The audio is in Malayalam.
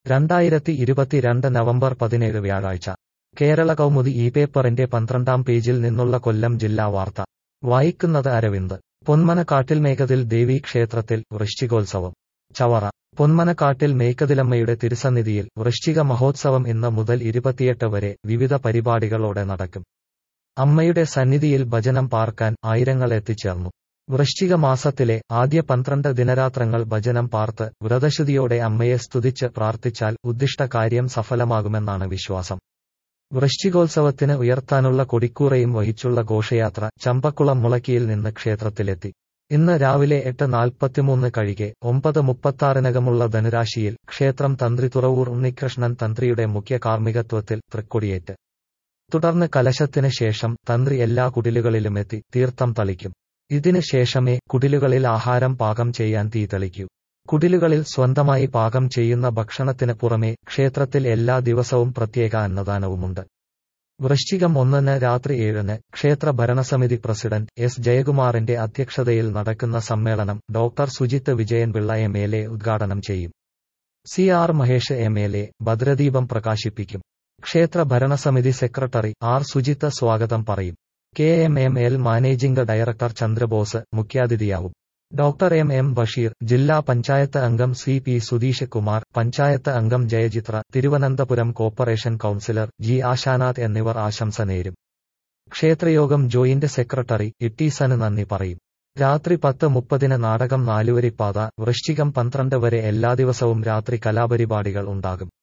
രണ്ടായിരത്തി ഇരുപത്തിരണ്ട് നവംബർ പതിനേഴ് വ്യാഴാഴ്ച കേരള കൗമുദി ഈ പേപ്പറിന്റെ പന്ത്രണ്ടാം പേജിൽ നിന്നുള്ള കൊല്ലം ജില്ലാ വാർത്ത വായിക്കുന്നത് അരവിന്ദ് പൊന്മനക്കാട്ടിൽ മേഘതിൽ ദേവീ ക്ഷേത്രത്തിൽ വൃശ്ചികോത്സവം ചവറ പൊന്മനക്കാട്ടിൽ മേക്കതിലമ്മയുടെ തിരുസന്നിധിയിൽ വൃശ്ചിക മഹോത്സവം ഇന്ന് മുതൽ ഇരുപത്തിയെട്ട് വരെ വിവിധ പരിപാടികളോടെ നടക്കും അമ്മയുടെ സന്നിധിയിൽ ഭജനം പാർക്കാൻ ആയിരങ്ങൾ എത്തിച്ചേർന്നു വൃശ്ചിക മാസത്തിലെ ആദ്യ പന്ത്രണ്ട് ദിനരാത്രങ്ങൾ ഭജനം പാർത്ത് വ്രതശുദ്ധിയോടെ അമ്മയെ സ്തുതിച്ച് പ്രാർത്ഥിച്ചാൽ ഉദ്ദിഷ്ട കാര്യം സഫലമാകുമെന്നാണ് വിശ്വാസം വൃശ്ചികോത്സവത്തിന് ഉയർത്താനുള്ള കൊടിക്കൂറയും വഹിച്ചുള്ള ഘോഷയാത്ര ചമ്പക്കുളം മുളക്കിയിൽ നിന്ന് ക്ഷേത്രത്തിലെത്തി ഇന്ന് രാവിലെ എട്ട് നാൽപ്പത്തിമൂന്ന് കഴികെ ഒമ്പത് മുപ്പത്താറിനകമുള്ള ധനുരാശിയിൽ ക്ഷേത്രം തന്ത്രി തുറവൂർ ഉണ്ണികൃഷ്ണൻ തന്ത്രിയുടെ മുഖ്യ കാർമ്മികത്വത്തിൽ തൃക്കൊടിയേറ്റ് തുടർന്ന് കലശത്തിന് ശേഷം തന്ത്രി എല്ലാ കുടിലുകളിലുമെത്തി തീർത്ഥം തളിക്കും ഇതിന് ശേഷമേ കുടിലുകളിൽ ആഹാരം പാകം ചെയ്യാൻ തീ തെളിക്കൂ കുടിലുകളിൽ സ്വന്തമായി പാകം ചെയ്യുന്ന ഭക്ഷണത്തിന് പുറമെ ക്ഷേത്രത്തിൽ എല്ലാ ദിവസവും പ്രത്യേക അന്നദാനവുമുണ്ട് വൃശ്ചികം ഒന്നിന് രാത്രി ഏഴിന് ക്ഷേത്ര ഭരണസമിതി പ്രസിഡന്റ് എസ് ജയകുമാറിന്റെ അധ്യക്ഷതയിൽ നടക്കുന്ന സമ്മേളനം doctor Sujith Vijayanpillai M L A ഉദ്ഘാടനം ചെയ്യും C R Mahesh M L A ഭദ്രദീപം പ്രകാശിപ്പിക്കും ക്ഷേത്ര ഭരണസമിതി സെക്രട്ടറി ആർ സുജിത്ത് സ്വാഗതം പറയും K M M L managing director Chandrabose മുഖ്യാതിഥിയാവും ഡോക്ടർ എം എം ബഷീർ ജില്ലാ പഞ്ചായത്ത് അംഗം സി പി സുധീഷ് കുമാർ പഞ്ചായത്ത് അംഗം Jayachithra Thiruvananthapuram corporation councillor G Ashanath എന്നിവർ ആശംസ നേരും ക്ഷേത്രയോഗം ജോയിന്റ് സെക്രട്ടറി ഇട്ടീസന് നന്ദി പറയും രാത്രി പത്ത് മുപ്പതിന് നാടകം നാലുവരിപ്പാത വൃശ്ചികം പന്ത്രണ്ട് വരെ എല്ലാ ദിവസവും രാത്രി കലാപരിപാടികൾ ഉണ്ടാകും